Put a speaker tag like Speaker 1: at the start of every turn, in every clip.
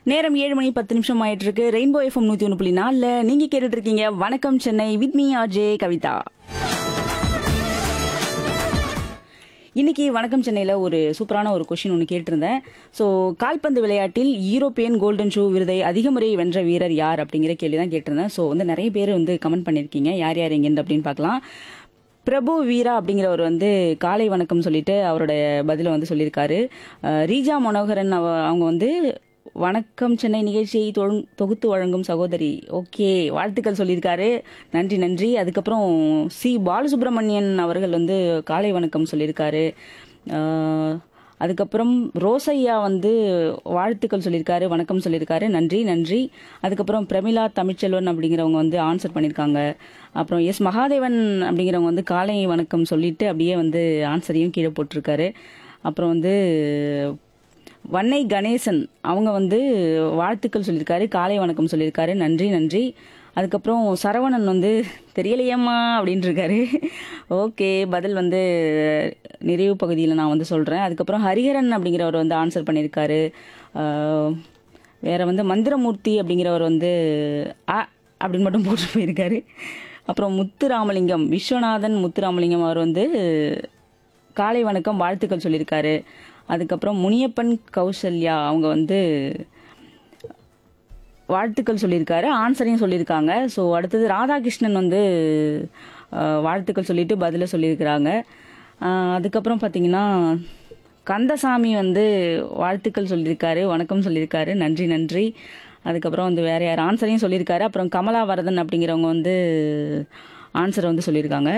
Speaker 1: நேரம் ஏழு மணி பத்து நிமிஷம் ஆயிட்டு இருக்கு ரெயின்போ எஃப்எம் நூத்தி ஒன்று புள்ளி நாலுல நீங்க கேட்டுட்டு இருக்கீங்க வணக்கம் Chennai with me RJ Kavitha இன்னைக்கு வணக்கம் சென்னையில் ஒரு சூப்பரான ஒரு கொஷின் ஒன்று கேட்டிருந்தேன் ஸோ கால்பந்து விளையாட்டில் யூரோப்பியன் கோல்டன் ஷூ விருதை அதிக முறை வென்ற வீரர் யார் அப்படிங்கிற கேள்வி தான் கேட்டிருந்தேன் ஸோ வந்து நிறைய பேர் வந்து கமெண்ட் பண்ணியிருக்கீங்க யார் யார் எங்கேருந்து அப்படின்னு பார்க்கலாம் பிரபு வீரா அப்படிங்கிறவர் வந்து காலை வணக்கம் சொல்லிட்டு அவருடைய பதிலை வந்து சொல்லியிருக்காரு அஹ் ரீஜா மனோகரன் அவ- அவங்க வந்து வணக்கம் சென்னை நிகழ்ச்சியை தொழு- தொகுத்து வழங்கும் சகோதரி ஓகே வாழ்த்துக்கள் சொல்லியிருக்காரு நன்றி நன்றி அதுக்கப்புறம் சி பாலசுப்ரமணியன் அவர்கள் வந்து காலை வணக்கம் சொல்லியிருக்காரு அஹ் அதுக்கப்புறம் ரோசையா வந்து வாழ்த்துக்கள் சொல்லியிருக்காரு வணக்கம் சொல்லியிருக்காரு நன்றி நன்றி அதுக்கப்புறம் பிரமிளா தமிழ்ச்செல்வன் அப்படிங்கிறவங்க வந்து ஆன்சர் பண்ணியிருக்காங்க அப்புறம் எஸ் மகாதேவன் அப்படிங்கிறவங்க வந்து காலை வணக்கம் சொல்லிட்டு அப்படியே வந்து ஆன்சரையும் கீழே போட்டிருக்காரு அப்புறம் வந்து வன்னை கணேசன் அவங்க வந்து வாழ்த்துக்கள் சொல்லியிருக்காரு காலை வணக்கம் சொல்லியிருக்காரு நன்றி நன்றி அதுக்கப்புறம் சரவணன் வந்து தெரியலையம்மா அப்படின்ட்டு இருக்காரு ஓகே பதில் வந்து நிறைவு பகுதியில் நான் வந்து சொல்கிறேன் அதுக்கப்புறம் ஹரிஹரன் அப்படிங்கிறவர் வந்து ஆன்சர் பண்ணியிருக்காரு ஆஹ், வேற வந்து மந்திரமூர்த்தி அப்படிங்கிறவர் வந்து அ அப்படின்னு மட்டும் போட்டு போயிருக்காரு அப்புறம் முத்துராமலிங்கம் விஸ்வநாதன் முத்துராமலிங்கம் அவர் வந்து காலை வணக்கம் வாழ்த்துக்கள் சொல்லியிருக்காரு அதுக்கப்புறம் முனியப்பன் கௌசல்யா அவங்க வந்து வாழ்த்துக்கள் சொல்லியிருக்காரு ஆன்சரையும் சொல்லியிருக்காங்க ஸோ அடுத்தது ராதாகிருஷ்ணன் வந்து அஹ், வாழ்த்துக்கள் சொல்லிட்டு பதிலை சொல்லியிருக்கிறாங்க அஹ், அதுக்கப்புறம் பார்த்தீங்கன்னா கந்தசாமி வந்து வாழ்த்துக்கள் சொல்லியிருக்காரு வணக்கம் சொல்லியிருக்காரு நன்றி நன்றி அதுக்கப்புறம் வந்து வேற யார் ஆன்சரையும் சொல்லியிருக்காரு அப்புறம் கமலா வரதன் அப்படிங்கிறவங்க வந்து ஆன்சரை வந்து சொல்லியிருக்காங்க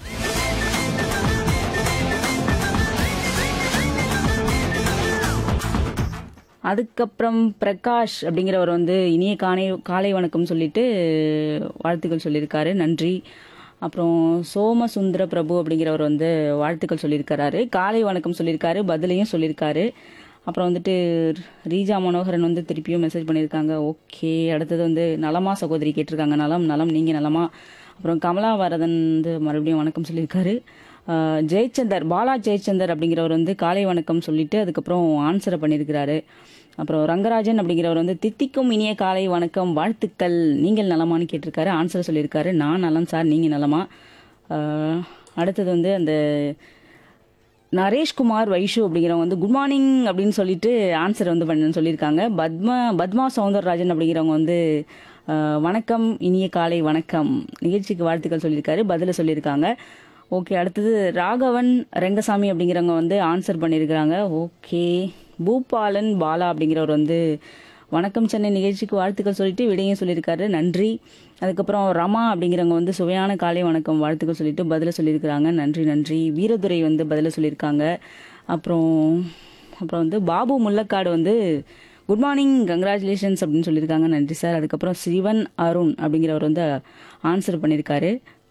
Speaker 1: அதுக்கப்புறம் பிரகாஷ் அப்படிங்கிறவர் வந்து இனிய காலை காலை வணக்கம் சொல்லிட்டு வாழ்த்துக்கள் சொல்லியிருக்காரு நன்றி அப்புறம் சோமசுந்தர பிரபு அப்படிங்கிறவர் வந்து வாழ்த்துக்கள் சொல்லியிருக்காரு காலை வணக்கம் சொல்லியிருக்காரு பதிலையும் சொல்லியிருக்காரு அப்புறம் வந்துட்டு ரீஜா மனோகரன் வந்து திருப்பியும் மெசேஜ் பண்ணியிருக்காங்க ஓகே அடுத்தது வந்து நலமா சகோதரி கேட்டிருக்காங்க நலம் நலம் நீங்கள் நலமா அப்புறம் கமலா வரதன் வந்து மறுபடியும் வணக்கம் சொல்லியிருக்காரு ஆஹ் ஜெயச்சந்தர் பாலா ஜெயச்சந்தர் அப்படிங்கிறவர் வந்து காலை வணக்கம் சொல்லிட்டு அதுக்கப்புறம் ஆன்சரை பண்ணியிருக்கிறாரு அப்புறம் ரங்கராஜன் அப்படிங்கிறவர் வந்து தித்திக்கும் இனிய காலை வணக்கம் வாழ்த்துக்கள் நீங்கள் நலமான்னு கேட்டிருக்காரு ஆன்சர் சொல்லியிருக்காரு நான் நலம் சார் நீங்கள் நலமா ஆஹ் அடுத்தது வந்து அந்த நரேஷ்குமார் வைஷு அப்படிங்கிறவங்க வந்து குட் மார்னிங் அப்படின்னு சொல்லிட்டு ஆன்சர் வந்து பண்ண சொல்லியிருக்காங்க பத்மா பத்மா சவுந்தரராஜன் அப்படிங்கிறவங்க வந்து அஹ், வணக்கம் இனிய காலை வணக்கம் நிகழ்ச்சிக்கு வாழ்த்துக்கள் சொல்லியிருக்காரு பதில சொல்லியிருக்காங்க ஓகே அடுத்தது ராகவன் ரெங்கசாமி அப்படிங்கிறவங்க வந்து ஆன்சர் பண்ணியிருக்கிறாங்க ஓகே பூபாலன் பாலா அப்படிங்கிறவர் வந்து வணக்கம் சென்னை நிகழ்ச்சிக்கு வாழ்த்துக்கள் சொல்லிட்டு விடையும் சொல்லியிருக்காரு நன்றி அதுக்கப்புறம் ரமா அப்படிங்கிறவங்க வந்து சுவையான காலை வணக்கம் வாழ்த்துக்கள் சொல்லிட்டு பதில சொல்லியிருக்கிறாங்க நன்றி நன்றி வீரதுரை வந்து பதில சொல்லியிருக்காங்க அப்புறம் அப்புறம் வந்து பாபு முல்லக்காடு வந்து குட் மார்னிங் கங்க்ராச்சுலேஷன்ஸ் அப்படின்னு சொல்லியிருக்காங்க நன்றி சார் அதுக்கப்புறம் சிவன் அருண் அப்படிங்கிறவர் வந்து ஆன்சர் பண்ணியிருக்காரு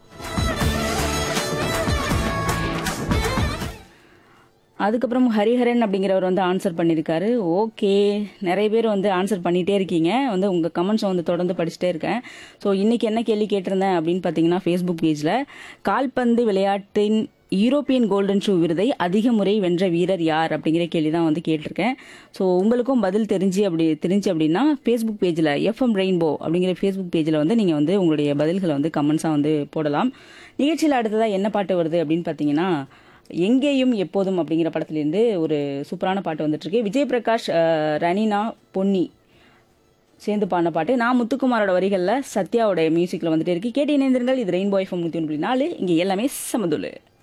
Speaker 1: அதுக்கப்புறம் ஹரிஹரன் அப்படிங்கிறவர் வந்து ஆன்சர் பண்ணியிருக்காரு ஓகே நிறைய பேர் வந்து ஆன்சர் பண்ணிகிட்டே இருக்கீங்க வந்து உங்கள் கமெண்ட்ஸை வந்து தொடர்ந்து படிச்சுட்டே இருக்கேன் ஸோ இன்றைக்கி என்ன கேள்வி கேட்டிருந்தேன் அப்படின்னு பார்த்தீங்கன்னா ஃபேஸ்புக் பேஜில் கால்பந்து விளையாட்டின் யூரோப்பியன் கோல்டன் ஷூ விருதை அதிக முறை வென்ற வீரர் யார் அப்படிங்கிற கேள்வி தான் வந்து கேட்டிருக்கேன் ஸோ உங்களுக்கும் பதில் தெரிஞ்சு அப்படி தெரிஞ்சு அப்படின்னா ஃபேஸ்புக் பேஜில் எஃப்எம் ரெயின்போ அப்படிங்கிற ஃபேஸ்புக் பேஜில் வந்து நீங்கள் வந்து உங்களுடைய பதில்களை வந்து கமெண்ட்ஸாக வந்து போடலாம் நிகழ்ச்சியில் அடுத்ததாக என்ன பாட்டு வருது அப்படின்னு பார்த்தீங்கன்னா எங்கேயும் எப்போதும் அப்படிங்கிற படத்துலேருந்து ஒரு சூப்பரான பாட்டு வந்துட்டு இருக்கு விஜய் பிரகாஷ் அஹ், ரனினா பொன்னி சேர்ந்து பாடின பாட்டு நான் முத்துக்குமாரோட வரிகளில் சத்யாவோட மியூசிக்கில் வந்துட்டு இருக்கு கேட்டு இணைந்திருங்கள் இது ரெயின்போ எஃப்எம் நூற்றி ஒன்று புள்ளி நாலு இங்கே எல்லாமே சமதுல்லு